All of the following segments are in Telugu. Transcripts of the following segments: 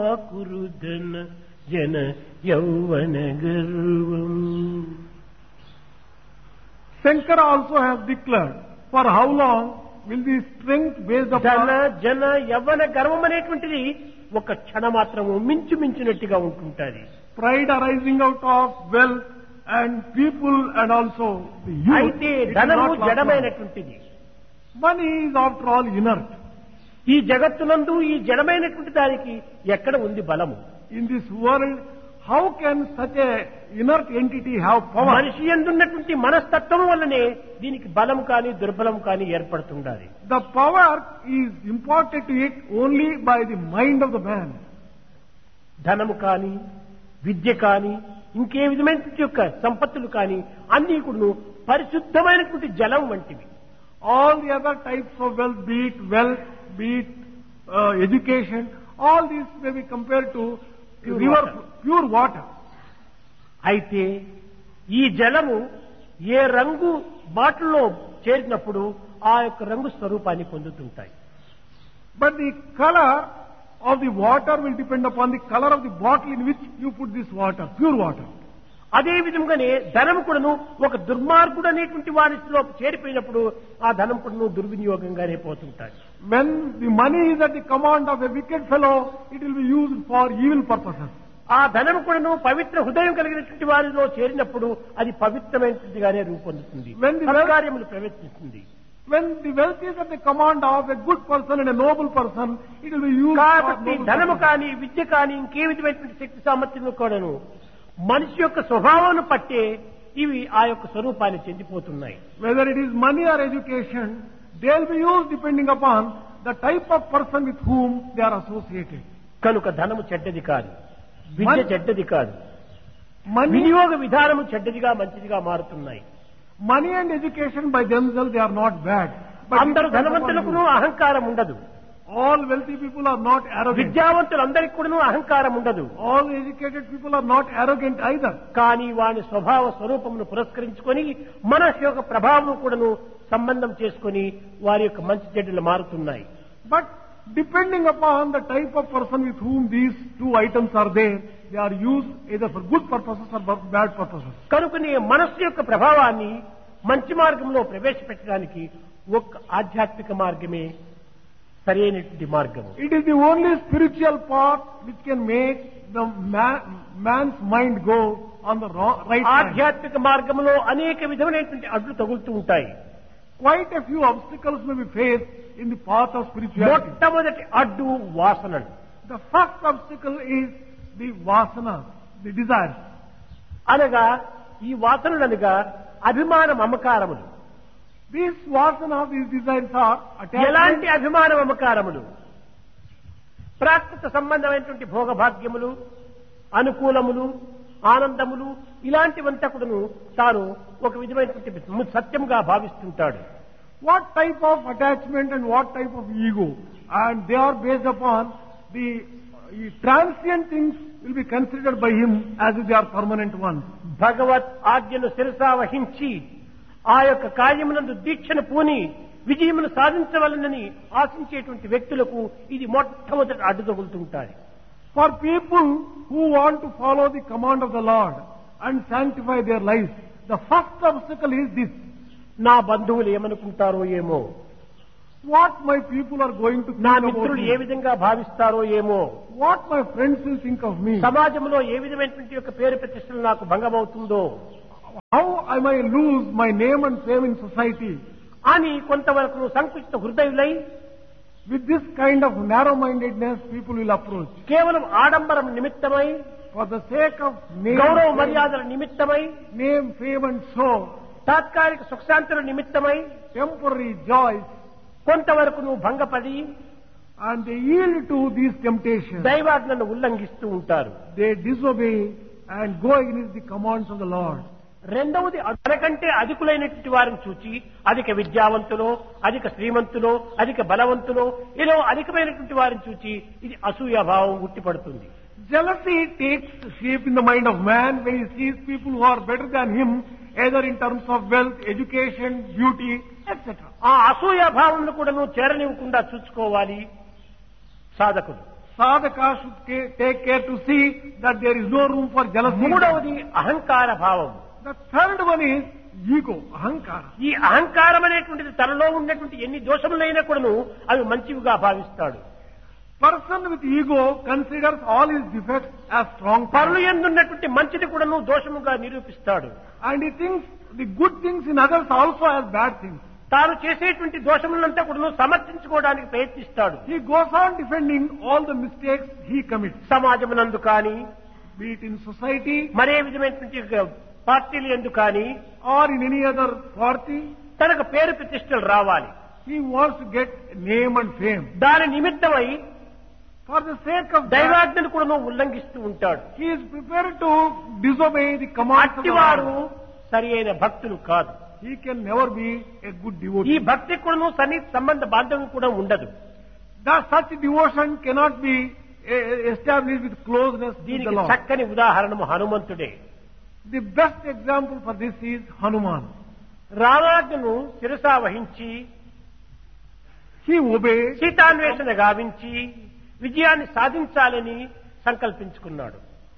కురుదన జన యౌవన గర్వం Shankara also has declared for how long will the strength based ధన upon జన యవ్వన గర్వం అనేటువంటిది ఒక క్షణ మాత్రము మించు మించినట్టుగా ఉంటుంటది pride arising out of wealth and people and also the youth. అయితే it will ధనము not last long. జడమైనటువంటిది Money is after all inert. ఈ జగత్తునందు ఈ జడమైనటువంటి దానికి ఎక్కడ ఉంది బలము In this world, how can such a inert entity have power? మనిషి ఎందున్నటువంటి మనస్తత్వం వల్లనే దీనికి బలం కానీ దుర్బలం కానీ ఏర్పడుతుండాలి The power is imparted to it only by the mind of the man. ధనము కానీ విద్య కానీ ఇంకే విధమైనటువంటి యొక్క సంపత్తులు కానీ అన్ని కూడా పరిశుద్ధమైనటువంటి జలం వంటివి All the other types of wealth, be it wealth, be it uh, education, all these may be compared to Pure river, water. pure water. అయితే ఈ జలము ఏ రంగు బాటిల్లో చేరినప్పుడు ఆ యొక్క రంగు స్వరూపాన్ని పొందుతుంటాయి But the color of the water will depend upon the color of the bottle in which you put this water, pure water. అదే విధంగానే ధనము కూడాను ఒక దుర్మార్గుడు అనేటువంటి వారిలో చేరిపోయినప్పుడు ఆ ధనం కూడాను దుర్వినియోగంగానే పోతుంటాయి When the money is at the command of a wicked fellow, it will be used for evil purposes. ఆ ధనం కూడాను పవిత్ర హృదయం కలిగినటువంటి వారిలో చేరినప్పుడు అది పవిత్రమైనటువంటిగానే రూపొందుతుంది When the wealth- సత్కార్యములు ప్రవేశిస్తుంది When the wealth is at the command of a good person and a noble person, it will be used for కాబట్టి noble ధనము purposes. కానీ విద్య కానీ ఇంకే విధమైనటువంటి శక్తి సామర్థ్యము కూడాను మనిషి యొక్క స్వభావాన్ని పట్టే ఇవి ఆ యొక్క స్వరూపాన్ని చెందిపోతున్నాయి Whether it is money or education, they will be used depending upon the type of person with whom they are associated. కనుక ధనము చెడ్డది కాదు విద్య మన- చెడ్డది కాదు Money, వినియోగ విధానము చెడ్డదిగా మంచిదిగా మారుతున్నాయి money and education by themselves they are not bad. అందరు it depends upon ధనవంతులకును అహంకారం ఉండదు you. all wealthy people are not arrogant. విద్యావంతులందరికీ కూడాను అహంకారం ఉండదు All educated people are not arrogant either. కానీ వాని స్వభావ స్వరూపమును పురస్కరించుకొని మన యొక్క ప్రభావం కూడాను సంబంధం చేసుకొని వారి యొక్క మంచి చెడ్డలు మారుతున్నాయి But depending upon the type of person with whom these two items are there, they are used either for good purposes or for bad purposes. కనుకనే మనస్సు యొక్క ప్రభావాన్ని మంచి మార్గంలో ప్రవేశపెట్టడానికి ఒక్క ఆధ్యాత్మిక మార్గమే సరైనటువంటి మార్గము It is the only spiritual path which can make the man, man's mind go on the wrong, right track. ఆధ్యాత్మిక మార్గంలో అనేక విధమైనటువంటి అడ్లు తగులుతూ ఉంటాయి Quite a few obstacles may be faced in the path of spirituality. మొట్టమొదటి అడ్డు వాసనలు The first obstacle is the vasana, the desires. అనగా ఈ వాసనలు అనగా అభిమాన మమకారములు These vasana, these desires are ఎలాంటి attachment, అభిమాన మమకారములు ప్రాకృత సంబంధమైనటువంటి భోగభాగ్యములు అనుకూలములు ఆనందములు ఇలాంటివంతా కూడాను తాను ఒక విధమైనటువంటి సత్యంగా భావిస్తుంటాడు what type of attachment and what type of ego. And they are based upon the uh, transient things will be considered by him as if they are permanent ones. భగవత్ ఆజ్ఞను శిరసా వహించి ఆ యొక్క కార్యమునందు దీక్షను పూని విజయమును సాధించవలనని ఆశించేటువంటి వ్యక్తులకు ఇది మొట్టమొదటి అడ్డు తగులుతుంటారు For people who want to follow the command of the Lord and sanctify their lives, the first obstacle is this. నా బంధువులు ఏమనుకుంటారో ఏమో What my people are going to నా think about మిత్రులు ఏ me. విధంగా భావిస్తారో ఏమో What my friends will think of me. సమాజంలో ఏ విధమైనటువంటి యొక్క పేరు ప్రతిష్టలు నాకు భంగమవుతుందో How I may lose my name and fame in society. అని కొంతవరకు సంకుచిత హృదయులై With this kind of narrow-mindedness, people will approach. కేవలం ఆడంబరం నిమిత్తమై For the sake of name, గౌరవ fame, మర్యాదల నిమిత్తమై name, fame and show, తాత్కాలిక సుఖశాంతుల నిమిత్తమై temporary joys, కొంతవరకు నువ్వు భంగపడి and they yield to these temptations. దైవాజ్ఞను ఉల్లంఘిస్తూ ఉంటారు They disobey and go against the commands of the Lord. రెండవది తనకంటే అధికులైనటువంటి వారిని చూచి అధిక విద్యావంతులో అధిక శ్రీమంతులో అధిక బలవంతులో ఇలా అధికమైనటువంటి వారిని చూచి ఇది అసూయాభావం ఉట్టిపడుతుంది Jealousy takes shape in the mind of man when he sees people who are better than him, either in terms of wealth, education, beauty, etc. ఆ అసూయాభావం కూడాను చేరనివ్వకుండా చూసుకోవాలి సాధకుడు sadhaka should ca- take care to see that there is no room for jealousy. మూడవది అహంకార భావం The third one is ego, ahankara. ఈ అహంకారం అనేటువంటిది తనలో ఉన్నటువంటి ఎన్ని దోషములైనా కూడాను అవి మంచివిగా భావిస్తాడు Person with ego considers all his defects as strong పరులు points. ఎందున్నటువంటి మంచిది కూడాను దోషముగా నిరూపిస్తాడు And he thinks the good things in others also as bad things. తాను చేసేటువంటి దోషములంతా కూడాను సమర్థించుకోవడానికి ప్రయత్నిస్తాడు He goes on defending all the mistakes he commits, సమాజమునందు కానీ be it in society మరే విధమైనటువంటి పార్టీలు ఎందు కానీ or in any other party. తనకు పేరు ప్రతిష్టలు రావాలి He wants to get name and fame. దాని నిమిత్తమై For the sake of that, దైవాజ్ఞను కూడా ఉల్లంఘిస్తూ ఉంటాడు he is prepared to disobey the commands of the అట్టివారు Lord. సరి అయిన భక్తులు కాదు He can never be a good ఈ devotee. భక్తి కూడాను సన్నిహిత సంబంధ బాంధవ్యం కూడా ఉండదు That such devotion cannot be eh, eh, established with closeness to the దీనికి Lord. చక్కని ఉదాహరణము హనుమంతుడే The best example for this is Hanuman. రామాజ్ఞను శిరసా వహించి He obeyed, సీతాన్వేషణ గావించి విజయాన్ని సాధించాలని సంకల్పించుకున్నాడు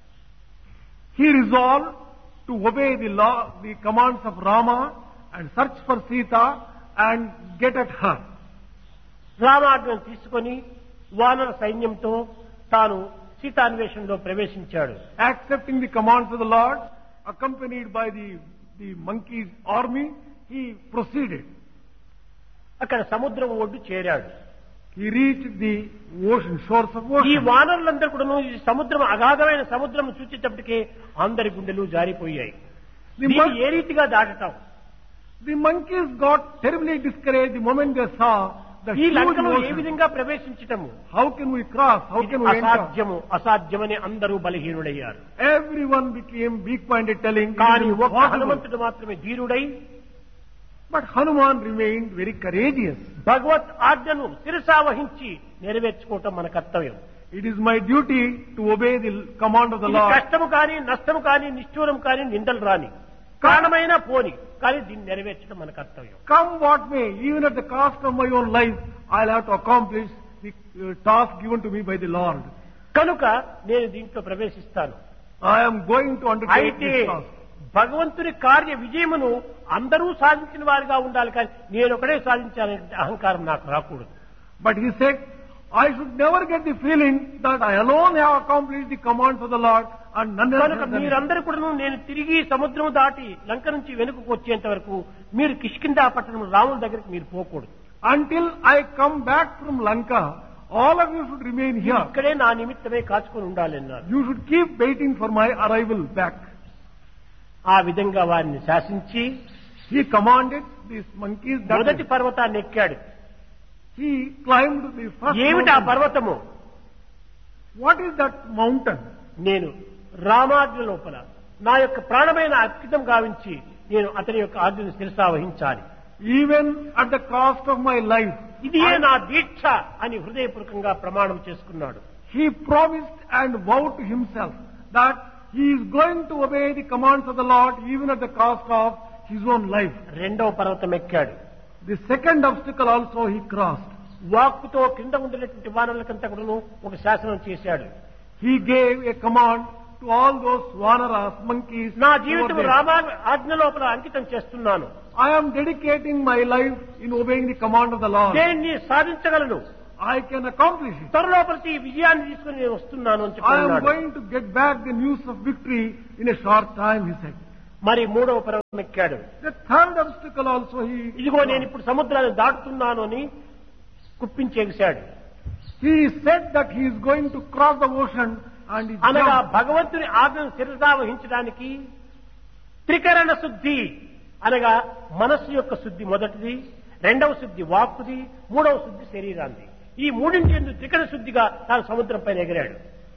he resolved to obey the law, the commands of Rama and search for Sita and get at her. రామాజ్ఞను తీసుకొని వానర సైన్యంతో తాను సీతాన్వేషణలో ప్రవేశించాడు Accepting the commands of the Lord, accompanied by the, the monkey's army, he proceeded. అక్కడ సముద్రం ఒడ్డు చేరాడు He reached the ocean, shores of ఈ ocean. వానరులందరూ కూడా ఈ సముద్రం అగాధమైన సముద్రం చూచేటప్పటికే అందరి గుండెలు జారిపోయాయి The, దీన్ని mon- ఏ రీతిగా దాటతాం the monkeys got terribly discouraged the moment they saw the ఈ huge లంకలో ఏ ocean. విధంగా ప్రవేశించటము How can we cross? How ఇది can we enter? అసాధ్యము అసాధ్యమని అందరూ బలహీనుడయ్యారు Everyone became weak-minded telling it కానీ is ఒక్క impossible. హనుమంతుడు మాత్రమే ధీరుడై But Hanuman remained very courageous. భగవత్ ఆజ్ఞను శిరసా వహించి నెరవేర్చుకోవటం మన కర్తవ్యం It is my duty to obey the command of the ఇది Lord. కష్టము కానీ నష్టము కానీ నిష్ఠూరం కానీ నిందలు రాని ప్రాణమైనా పోని కానీ దీన్ని నెరవేర్చడం మన కర్తవ్యం Come what may, even at the cost of my own life, I'll have to accomplish the uh, task given to me by the Lord. కనుక నేను దీంట్లో ప్రవేశిస్తాను I am going to undertake అయితే this task. భగవంతుని కార్య విజయమును అందరూ సాధించిన వారిగా ఉండాలి కానీ నేను ఒకడే సాధించాలనే అహంకారం నాకు రాకూడదు But he said, I should never get the feeling that I alone have accomplished the commands of the Lord and none else కనుక has done it. మీరందరూ కూడా నేను తిరిగి సముద్రం దాటి లంక నుంచి వెనుకకు వచ్చేంత వరకు మీరు కిష్కిందా పట్టణం రాముల దగ్గరికి మీరు పోకూడదు Until I come back from Lanka, all of you should remain మీరు here. ఇక్కడే నా నిమిత్తమే కాచుకొని ఉండాలి అన్నారు You should keep waiting for my arrival back. ఆ విధంగా వారిని శాసించి He commanded these monkeys that మొదటి పర్వతాన్ని ఎక్కాడు he climbed the first ఏమిటి ఆ mountain. పర్వతము What is that mountain? నేను రామాజ్ఞ లోపల నా యొక్క ప్రాణమైన అర్పితం గావించి నేను అతని యొక్క ఆజ్ఞను శిరసా వహించాలి Even at the cost of my life, ఇదియే నా దీక్ష అని హృదయపూర్వకంగా ప్రమాణం చేసుకున్నాడు he promised and vowed to himself that he is going to obey the commands of the Lord even at the cost of his own life. రెండవ పర్వతం ఎక్కాడు The second obstacle also he crossed. వాక్కుతో కింద ఉండినటువంటి వానరులకంతా కూడాను ఒక శాసనం చేశాడు He gave a command to all those vanaras, monkeys. నా who were జీవితం there. రామా ఆజ్ఞ లోపల అంకితం చేస్తున్నాను I am dedicating my life in obeying the command of the Lord. దేన్ని సాధించగలను I can accomplish it. త్వరలో ప్రతి విజయాన్ని తీసుకుని నేను వస్తున్నాను అని I am చెప్తున్నాడు going to get back the news of victory in a short time, he said. మరి మూడవ పర్వతం ఎక్కాడు The third obstacle also he. ఇదిగో నేను ఇప్పుడు సముద్రాన్ని దాటుతున్నాను అని కుప్పించేశాడు He said that he is going to cross the ocean and he అనగా jumped. భగవంతుని ఆజ్ఞను శిరసా వహించడానికి త్రికరణ శుద్ధి అనగా మనస్సు యొక్క శుద్ధి మొదటిది రెండవ శుద్ధి వాక్కుది మూడవ శుద్ధి శరీరాన్ని ఈ మూడింటి ఎందు త్రికరణ శుద్ధిగా తాను సముద్రం పైన ఎగిరాడు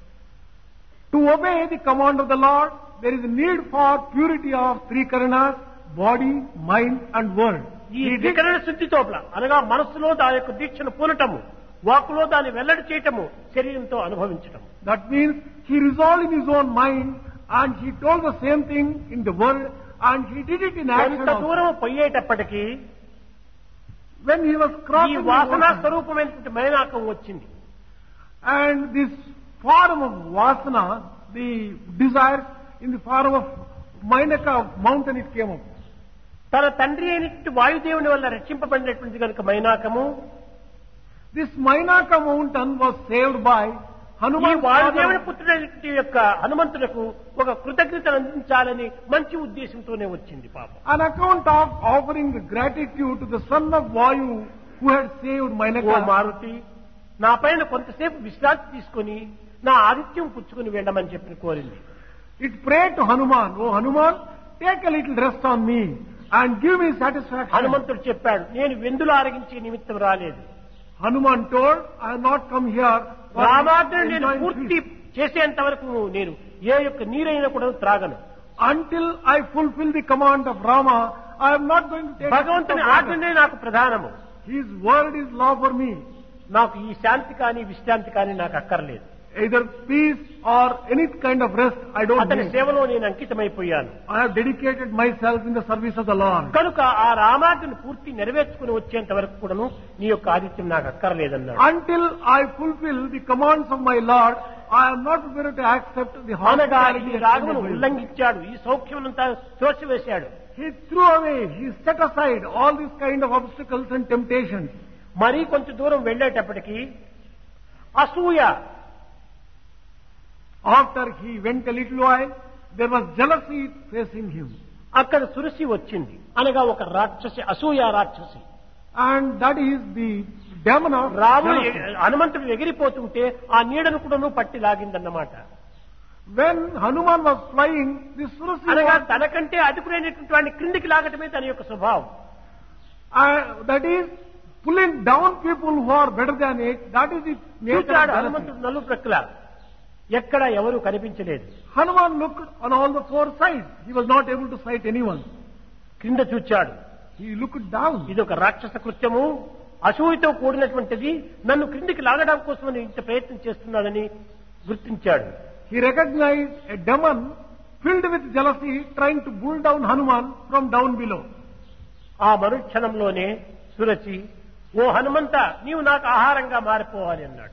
To obey the command of the Lord, there is a need for purity of three karanas, body, mind and word. ఈ He did త్రికరణ శుద్ధి తోపల అనగా మనస్సులో దాని యొక్క దీక్షను పూనటము వాక్కులో దాన్ని వెల్లడి చేయటము శరీరంతో అనుభవించటము That means he resolved in his own mind and he told the same thing in the word and he did it in action. ఎంత also. దూరం పోయేటప్పటికీ When he was ఈ crossing the వాసనా ocean, స్వరూపమైనటువంటి మైనాకం వచ్చింది And this form of vasana, the desire in the form of Mainaka mountain it came up. తన తండ్రి అయినటువంటి వాయుదేవుని వల్ల రక్షింపబడినటువంటి కనుక మైనాకము This Mainaka mountain was saved by ఈ Hanuman. వాయుదేవుని పుత్రుడైనటువంటి యొక్క హనుమంతులకు ఒక కృతజ్ఞతను అందించాలని మంచి ఉద్దేశంతోనే వచ్చింది పాపం On account of offering the gratitude to the son of Vayu who had saved oh Mainaka. Maruti నా పైన కొంతసేపు విశ్రాంతి తీసుకొని నా ఆదిత్యం పుచ్చుకుని వెళ్ళమని చెప్పి కోరింది It prayed to Hanuman, Oh Hanuman, take a little rest on me and give me satisfaction. హనుమంతుడు చెప్పాడు నేను వెందులు ఆరగించే నిమిత్తం రాలేదు Hanuman told, I have not come here for రామాజ్ఞను నేను enjoying పూర్తి feast. చేసేంత వరకు నేను ఏ యొక్క నీరైనా కూడా త్రాగను Until I fulfill the command of Rama, I am not going to take a sip భగవంతుని of water. ఆజ్ఞనే నాకు ప్రధానము His word is law for me. నాకు ఈ శాంతి కానీ విశ్రాంతి కానీ నాకు అక్కర్లేదు Either peace or any kind of rest, I don't అతని need. సేవలో నేను అంకితమైపోయాను I have dedicated myself in the service of the Lord. కనుక ఆ రామాజ్ఞను పూర్తి నెరవేర్చుకుని వచ్చేంత వరకు కూడాను నీ యొక్క ఆదిత్యం నాకు అక్కర్లేదన్నాడు Until I fulfill the commands of my Lord, I am not prepared to accept the అనగా hospitality ఈ extended రాగమును by you. ఉల్లంఘించాడు ఈ సౌఖ్యమునంతా తోసివేశాడు He threw away, he set aside all these kind of obstacles and temptations. మరీ కొంచెం దూరం వెళ్ళేటప్పటికి అసూయ After he went a little while, there was jealousy facing him. అక్కడ సురసి వచ్చింది అనగా ఒక రాక్షసి అసూయ రాక్షసి And that is the demon of రాముడు jealousy. ఎ- హనుమంతుడు ఎగిరిపోతుంటే ఆ నీడను కూడాను పట్టి లాగిందన్నమాట When Hanuman was flying, the Surasi అనగా was, తనకంటే అదుపులేనటువంటి వాడిని క్రిందికి లాగటమే తన యొక్క స్వభావం uh, that is pulling down people who are better than it. That is the nature of చూచాడు jealousy. హనుమంతుడు నలు ప్రక్కల ఎక్కడ ఎవరు కనిపించలేదు Hanuman looked on all the four sides. He was not able to sight anyone. క్రింద చూచాడు He looked down. ఇది ఒక రాక్షస కృత్యము అసూయతో కూడినటువంటిది నన్ను క్రిందికి లాగడం కోసమని ఇంత ప్రయత్నం చేస్తున్నాడని గుర్తించాడు He recognized a demon filled with jealousy trying to pull down Hanuman from down below. ఆ మరుక్షణంలోనే సురచి ఓ హనుమంత నీవు నాకు ఆహారంగా మారిపోవాలి అన్నాడు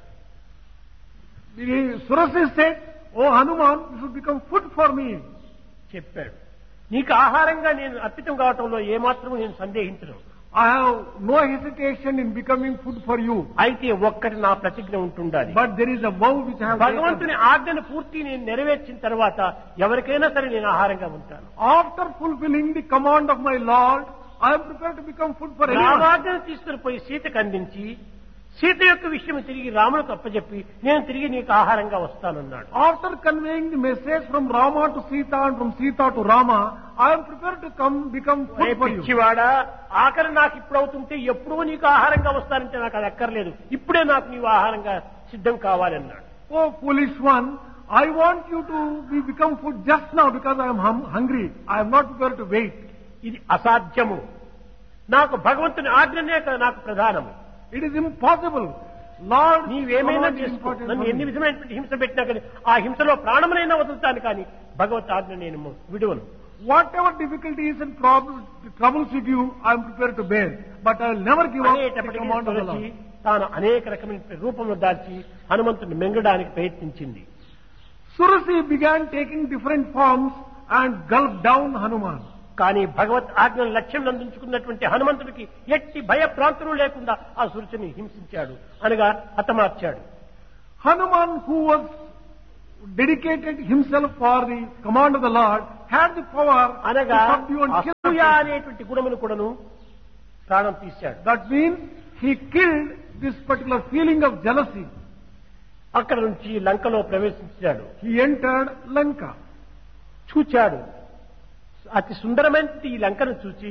The Surasi said, Oh Hanuman, you should become food for me. చెప్పాడు నీకు ఆహారంగా నేను అర్పితం కావటంలో ఏమాత్రం నేను సందేహించను I have no hesitation in becoming food for you. అయితే ఒక్కటి నా ప్రతిజ్ఞ ఉంటుండాలి But there is a vow which I have taken. భగవంతుని ఆజ్ఞను పూర్తి నేను నెరవేర్చిన తర్వాత ఎవరికైనా సరే నేను ఆహారంగా ఉంటాను After fulfilling the command of my Lord, I am prepared to become food for anyone. రామాజ్ఞను తీసుకుని పోయి సీతకు అందించి సీత యొక్క విషయం తిరిగి రాములకు అప్పచెప్పి నేను తిరిగి నీకు ఆహారంగా వస్తానన్నాడు After conveying the message from Rama to Sita and from Sita to Rama, I am prepared to come become ఒరే food for you. పిచ్చివాడా ఆఖరి నాకు ఇప్పుడు అవుతుంటే ఎప్పుడూ నీకు ఆహారంగా వస్తానంటే నాకు అది అక్కర్లేదు ఇప్పుడే నాకు నీవు ఆహారంగా సిద్ధం కావాలన్నాడు Oh foolish one, I want you to be become food just now because I am hum- hungry. I am not prepared to wait. ఇది అసాధ్యము నాకు భగవంతుని ఆజ్ఞనే కదా నాకు ప్రధానము It is impossible. Lord, నీవేమైనా command is చేసుకో important నన్ను for ఎన్ని me. విధమైనటువంటి హింస పెట్టినా కానీ ఆ హింసలో ప్రాణమునైనా వదులుతాను కానీ భగవత్ ఆజ్ఞ నేను విడువను Whatever difficulties and problems, troubles with you, I am prepared to bear. But I will never give up the అనేటప్పటికీ command of the Tulasi Lord. తాను అనేక రకమైన రూపంలో దాల్చి హనుమంతుని మెంగడానికి ప్రయత్నించింది Surasi began taking different forms and gulped down Hanuman. కానీ భగవత్ ఆజ్ఞను లక్ష్యం అందించుకున్నటువంటి హనుమంతుడికి ఎట్టి భయభ్రాంతులు లేకుండా ఆ సురుచిని హింసించాడు అనగా హతమార్చాడు Hanuman, who was dedicated himself for the command of the Lord, had the power to అనగా subdue and kill the అసూయ person. అనేటువంటి గుణమును కూడాను ప్రాణం తీశాడు That means he killed this particular feeling of jealousy. అక్కడ నుంచి లంకలో ప్రవేశించాడు He entered Lanka. చూచాడు అతి సుందరమైన ఈ లంకను చూచి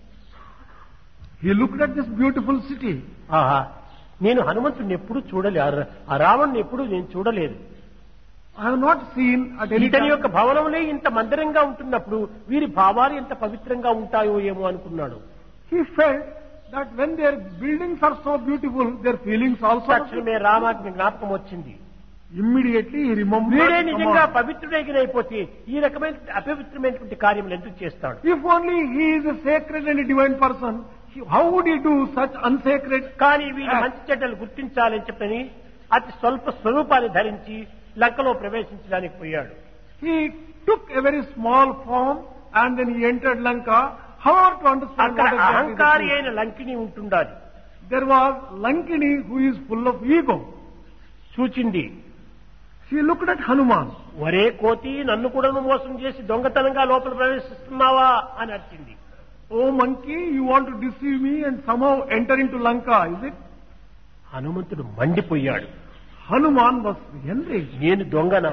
He looked at this beautiful city. ఆహా నేను హనుమంతుడిని ఎప్పుడు చూడలే ఆ రా- ఆ రావణ్ణి ఎప్పుడు నేను చూడలేదు I have not seen at any ఇతని time. యొక్క భవనములే ఇంత మందిరంగా ఉంటున్నప్పుడు వీరి భావాలు ఎంత పవిత్రంగా ఉంటాయో ఏమో అనుకున్నాడు He felt that when their buildings are so beautiful, their feelings also. are తక్షణమే రామాజ్ఞ జ్ఞాపకం వచ్చింది Immediately he remembered. వీడే the నిజంగా command. పవిత్రుడైపోతే ఈ రకమైన అపవిత్రమైనటువంటి కార్యములు ఎందుకు చేస్తాడు If only he is a sacred and a divine person, he- how would he do such unsacred? కానీ వీరి Yes. మంచి చెడ్డలు గుర్తించాలని చెప్పని అతి స్వల్ప స్వరూపాన్ని ధరించి లంకలో ప్రవేశించడానికి పోయాడు He took a very small form and then he entered Lanka. However, to understand అక్కడ what exactly the అహంకారి truth. అయిన లంకిని ఉంటుండాలి There was Lankini who is full of ego. సూచింది She looked at Hanuman. ఒరే కోతి నన్ను కూడా మోసం చేసి దొంగతనంగా లోపల ప్రవేశిస్తున్నావా అని అరిచింది Oh monkey, you want to deceive me and somehow enter into Lanka, is it? హనుమంతుడు మండిపోయాడు Hanuman was enraged. నేను దొంగనా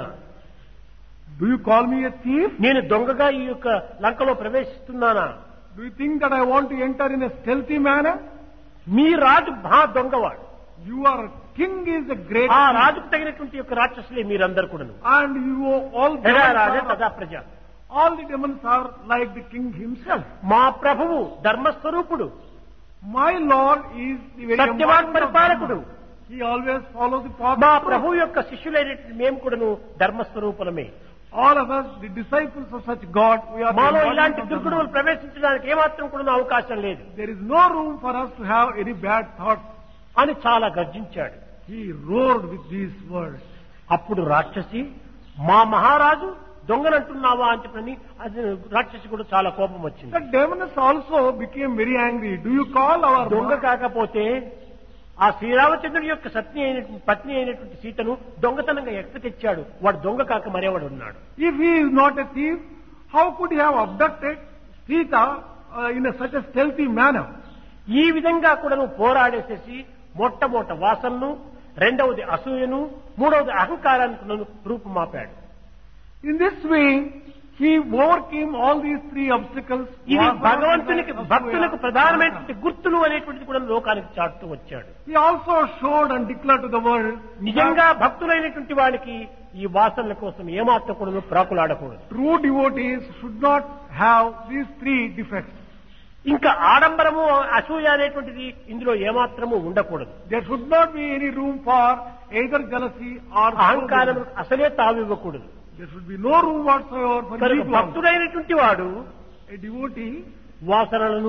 Do you call me a thief? నేను దొంగగా ఈ యొక్క లంకలో ప్రవేశిస్తున్నానా Do you think that I want to enter in a stealthy manner? మీ రాజు మహా దొంగవాడు Your king is a great ఆ king. రాజుకు తగినటువంటి యొక్క రాక్షసులే మీరందరూ కూడాను and you all యథా demons రాజా are- తదా ప్రజ all the demons are like the king himself. మా ప్రభువు ధర్మస్వరూపుడు My Lord is the very Satyavan embodiment of పరిపాలకుడు Dharma. He always follows the path మా of truth. ప్రభు యొక్క శిష్యులైనటువంటి మేము కూడాను ధర్మస్వరూపులమే All of us, the disciples of such God, we are the మాలో embodiment ఇలాంటి of దుర్గుణములు Dharma. ప్రవేశించడానికి ఏమాత్రం కూడా అవకాశం లేదు There is no room for us to have any bad thoughts. అని చాలా గర్జించాడు He roared with these words. అప్పుడు రాక్షసి మా మహారాజు దొంగనంటున్నావా అని చెప్పని అది రాక్షసి కూడా చాలా కోపం వచ్చింది The demons also became very angry. Do you call our దొంగ ma- కాకపోతే ఆ శ్రీరామచంద్రుడి యొక్క సత్ని అయినటువంటి పత్ని అయినటువంటి సీతను దొంగతనంగా ఎక్క తెచ్చాడు వాడు దొంగ కాక మరేవాడు ఉన్నాడు If he is not a thief, how could he have abducted Sita uh, in a, such a stealthy manner? ఈ విధంగా కూడా నువ్వు పోరాడేసేసి మొట్టమొదట వాసనను రెండవది అసూయను మూడవది అహంకారానికి నన్ను రూపుమాపాడు In this way, he overcame all these three obstacles. ఇది Vasana, భగవంతునికి Asura, భక్తులకు and ప్రధానమైనటువంటి గుర్తులు అనేటువంటిది కూడా లోకానికి చాటుతూ వచ్చాడు He also showed and declared to the world నిజంగా భక్తులైనటువంటి వాడికి ఈ వాసనల కోసం ఏమాత్రం కూడా ప్రాకులాడకూడదు true devotees should not have these three defects. ఇంకా ఆడంబరము అసూయ అనేటువంటిది ఇందులో ఏమాత్రము ఉండకూడదు There should not be any room for either jealousy or అహంకారం soberbness. అసలే తావివ్వకూడదు There should be no room whatsoever for కనుక ego. భక్తుడైనటువంటి వాడు A devotee వాసనలను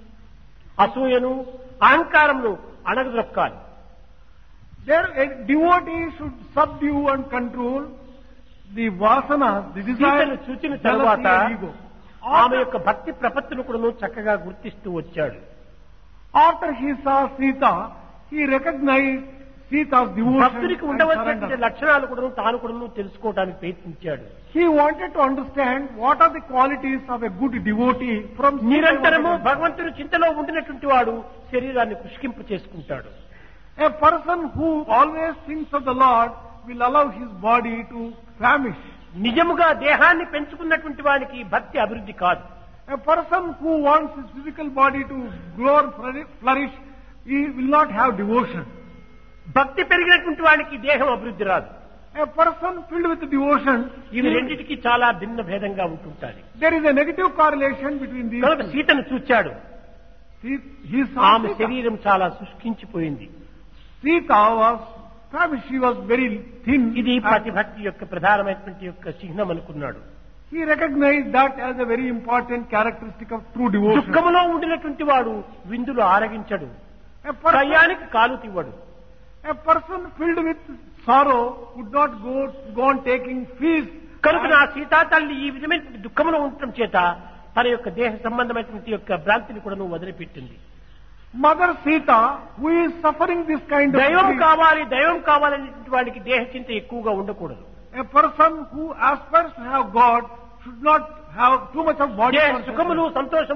అసూయను అహంకారమును అణగదొక్కాలి There, a devotee should subdue and control the vasana, the desire, సీతను చూచిన jealousy తరువాత and ego. ఆమె యొక్క భక్తి ప్రపత్తులు కూడా చక్కగా గుర్తిస్తూ వచ్చాడు After he saw Sita, he recognized Sita's devotion భక్తుడికి and ఉండవలసినటువంటి surrender. లక్షణాలు కూడా తాను కూడా తెలుసుకోవడానికి ప్రయత్నించాడు He wanted to understand what are the qualities of a good devotee from Sita. నిరంతరము భగవంతుని చింతలో ఉండినటువంటి వాడు శరీరాన్ని పుష్కింపు చేసుకుంటాడు A person who always thinks of the Lord will allow his body to famish. నిజముగా దేహాన్ని పెంచుకున్నటువంటి వానికి భక్తి అభివృద్ధి కాదు A person who wants his physical body to grow and flouri- flourish, he will not have devotion. భక్తి పెరిగినటువంటి వానికి దేహం అభివృద్ధి రాదు A person filled with devotion, ఇవి he- రెండిటికి చాలా భిన్న భేదంగా ఉంటుంటాయి there is a negative correlation between these కనుక two. సీతను చూచాడు He, he saw ఆమె Sita. శరీరం చాలా శుష్కించిపోయింది Sita was famished, she was very thin. ఇది and ప్రతిభక్తి యొక్క ప్రధానమైనటువంటి యొక్క చిహ్నం అనుకున్నాడు He recognized that as a very important characteristic of true devotion. దుఃఖములో ఉండినటువంటి వాడు విందులు ఆరగించడు A person, కయ్యానికి కాలు తివ్వడు a person filled with sorrow would not go, go on taking feast. కనుక నా సీతా తల్లి ఈ విధమైనటువంటి దుఃఖంలో ఉండటం చేత తన యొక్క దేహ సంబంధమైనటువంటి యొక్క భ్రాంతిని కూడా నువ్వు వదిలిపెట్టింది Mother Sita, who is suffering this kind of దైవం grief, కావాలి దైవం కావాలనేటువంటి వాడికి దేహ చింత ఎక్కువగా ఉండకూడదు a person who aspires to have God should not have too much of body దేహ consciousness. సుఖములు సంతోషం